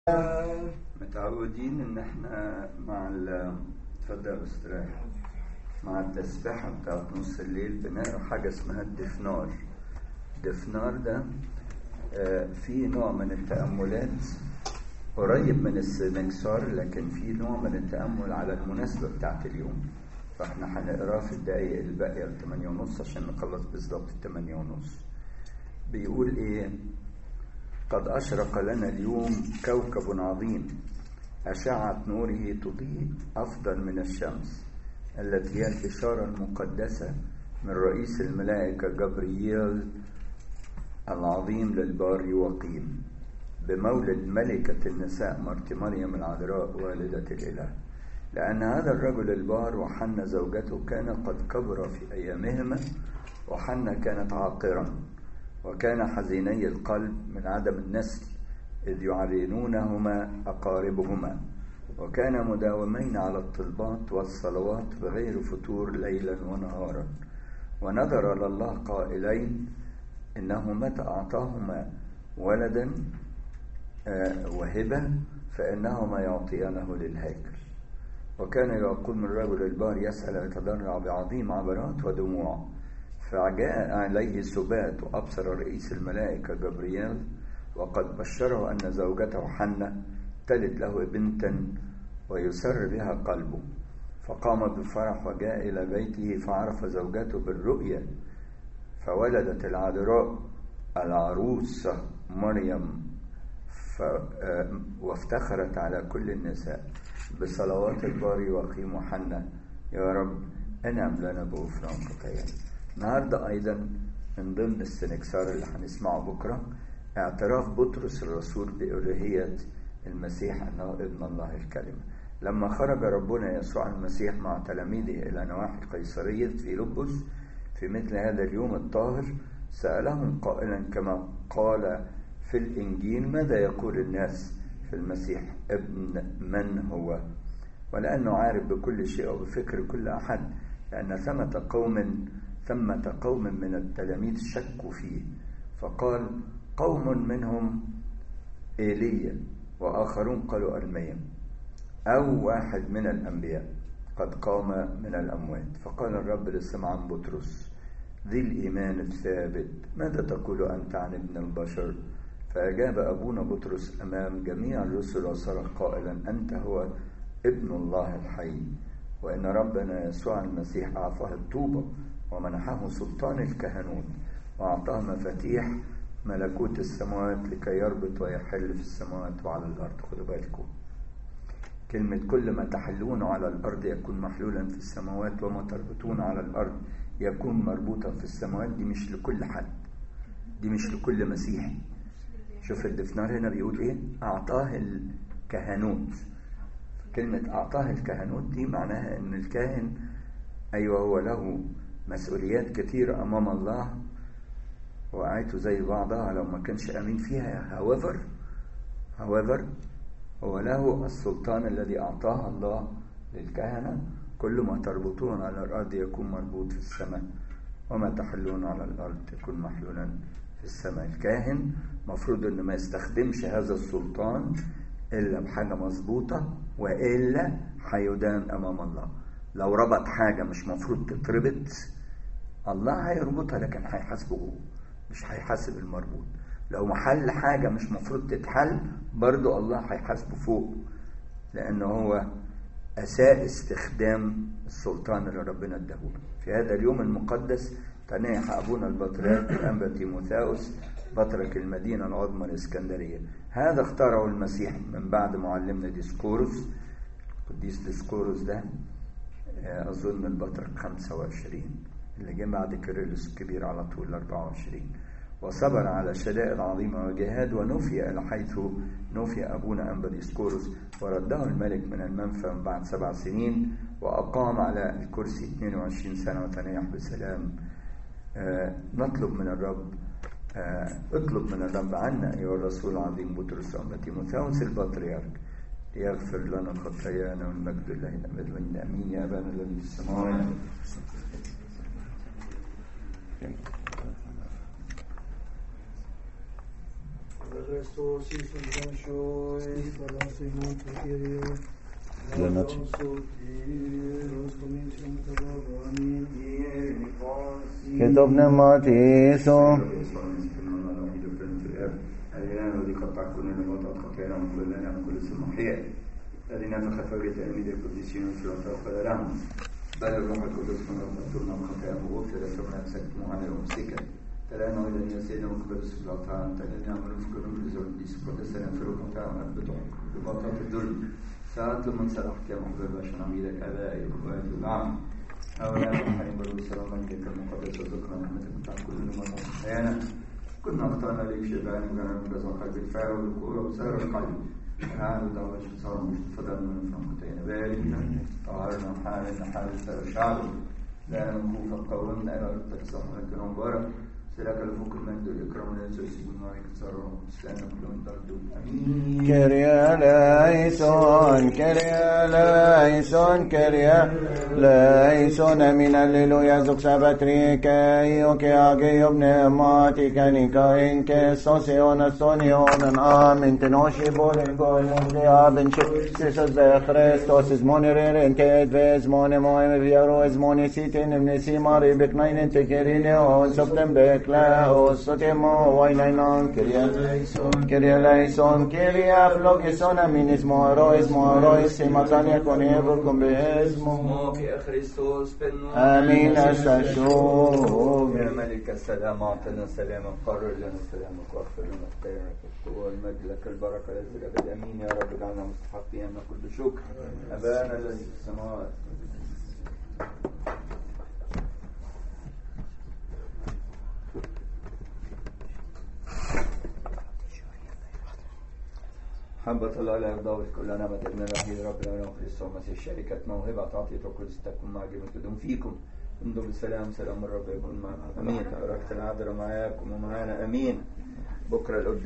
متعودين ان احنا مع ال اتفضل استريح مع التسبيحة بتاعت نص الليل بنقرا حاجة اسمها الدفنار الدفنار ده آه، في نوع من التأملات قريب من السنكسار لكن في نوع من التأمل على المناسبة بتاعت اليوم فاحنا هنقراه في الدقايق الباقية الثمانية ونص عشان نخلص بالظبط الثمانية ونص بيقول ايه قد أشرق لنا اليوم كوكب عظيم أشعة نوره تضيء أفضل من الشمس التي هي الإشارة المقدسة من رئيس الملائكة جبريل العظيم للبار وقيم بمولد ملكة النساء مرت مريم العذراء والدة الإله لأن هذا الرجل البار وحنا زوجته كان قد كبر في أيامهما وحنا كانت عاقرا وكان حزيني القلب من عدم النسل إذ يعلنونهما أقاربهما وكان مداومين على الطلبات والصلوات بغير فتور ليلا ونهارا ونظر لله قائلين إنه متى أعطاهما ولدا وهبة فإنهما يعطيانه للهيكل وكان يقوم الرجل البار يسأل ويتضرع بعظيم عبرات ودموع فجاء عليه سبات وأبصر رئيس الملائكة جبريل وقد بشره أن زوجته حنة تلد له بنتا ويسر بها قلبه فقام بفرح وجاء إلى بيته فعرف زوجته بالرؤيا فولدت العذراء العروسة مريم ف... وافتخرت على كل النساء بصلوات الباري وقيم وحنة يا رب انعم لنا بغفران خطايانا النهارده ايضا من ضمن السنكسار اللي هنسمعه بكره اعتراف بطرس الرسول بألوهية المسيح انه ابن الله الكلمة لما خرج ربنا يسوع المسيح مع تلاميذه الى نواحي قيصرية فيلبس في مثل هذا اليوم الطاهر سألهم قائلا كما قال في الإنجيل ماذا يقول الناس في المسيح ابن من هو ولأنه عارف بكل شيء وبفكر كل أحد لأن ثمة قوم ثمة قوم من التلاميذ شكوا فيه فقال قوم منهم إيليا وآخرون قالوا أرميا أو واحد من الأنبياء قد قام من الأموات فقال الرب لسمعان بطرس ذي الإيمان الثابت ماذا تقول أنت عن ابن البشر فأجاب أبونا بطرس أمام جميع الرسل وصرخ قائلا أنت هو ابن الله الحي وإن ربنا يسوع المسيح أعطاه الطوبة ومنحه سلطان الكهنوت وأعطاه مفاتيح ملكوت السماوات لكي يربط ويحل في السماوات وعلى الأرض خدوا بالكم كلمة كل ما تحلون على الأرض يكون محلولا في السماوات وما تربطون على الأرض يكون مربوطا في السماوات دي مش لكل حد دي مش لكل مسيحي شوف الدفنار هنا بيقول ايه اعطاه الكهنوت كلمة اعطاه الكهنوت دي معناها ان الكاهن ايوه هو له مسؤوليات كتيرة امام الله وقعته زي بعضها لو ما كانش امين فيها however however هو له السلطان الذي اعطاه الله للكهنة كل ما تربطون على الارض يكون مربوط في السماء وما تحلون على الارض يكون محلولا في السماء الكاهن مفروض انه ما يستخدمش هذا السلطان الا بحاجه مظبوطه والا هيدان امام الله لو ربط حاجه مش مفروض تتربط الله هيربطها لكن هيحاسبه هو مش هيحاسب المربوط لو محل حاجه مش مفروض تتحل برضو الله هيحاسبه فوق لانه هو اساء استخدام السلطان اللي ربنا اداهوله في هذا اليوم المقدس تنيح أبونا البطريرك الأنبا تيموثاوس بطرك المدينة العظمى الإسكندرية هذا اختاره المسيح من بعد معلمنا ديسكوروس القديس ديسكوروس ده أظن البطرك 25 اللي جه بعد كيرلس الكبير على طول 24 وصبر على شدائد عظيمة وجهاد ونفي إلى حيث نفي أبونا أنبا ديسكوروس ورده الملك من المنفى من بعد سبع سنين وأقام على الكرسي 22 سنة وتنيح بسلام آه نطلب من الرب آه اطلب من الرب عنا أيها الرسول العظيم بطرس أمة تيموثاوس البطريرك ليغفر لنا خطايانا والمجد لله الأبد من أمين يا أبانا الذي في السماوات Χριστός Ιησούς Βανσόη, παράσι μον του Κύριου, Λένατσι. Λόγος σου Κύριος, κομίσιον το λόγο, αμήν, Και το πνεύμα της ο الإله الذي قطع كل نباتات خطيرا وكل لنا وكل اسم محيا الذين تخف وجه تلميذ القديسين في الأرض لهم بل الروح القدس من ربنا من خطايا وغفر سبنا سكتم عن الأمسكة تلانا إلى سيدنا مقدس في الأطعام تلانا من فكر الرزق ديس قدس نفر وقطع بدون ببطاط الدل ساعات من سلحك يا محبب عشان عميلك أبائي وأخواتي نعم هؤلاء الحين بلو السلام عليك المقدس وذكرى نعمتك بتاع كل من أحيانا كنا اخترنا لك شبان وكان نقص قلب الفعل والقوة وسائر القلب هذا دعوة صار مش فضلنا من فمتين بارك طهرنا حالنا حال سائر الشعب لا نكون قولنا إلى التصح الكرام بارك سلاك الفوق المجد والإكرام والعزة والسجود معك تصرف سلام كلهم تردوا أمين Kyrie eleison, Kyrie eleison, Kyrie eleison, amin alleluia, zuk sabatrike, io che age pneumatica, nica in che sosion, sonion, amen, tenoshi bolen goyon, de aben Jesus be Christos, is monirer, en ke dvez, mone moem, viaro, is moni sitin, im nesimari, beknain, en tekerine, on soptem bekla, o sotemo, wainainon, Kyrie eleison, Kyrie eleison, Kyrie aflogison, aminis moros, moros, simatania con evol, con beesmo, يا خريستوس بن آمين أستشوف يا ملك السلام أعطنا السلام قرر لنا سلامك واغفر لنا خيرك القوة والمجد لك البركة للأبد أمين يا رب اجعلنا مستحقين من كل شكر أبانا الذي في السماوات محبة الله لا يرضى كلنا نعمة ابن الوحيد رب العالمين وكريستوس المسيح شركة موهبة تعطي القدس تكون مع جميع تدوم فيكم امضوا بالسلام سلام الرب يكون معكم امين بركة العذراء معاكم ومعانا امين بكره القداس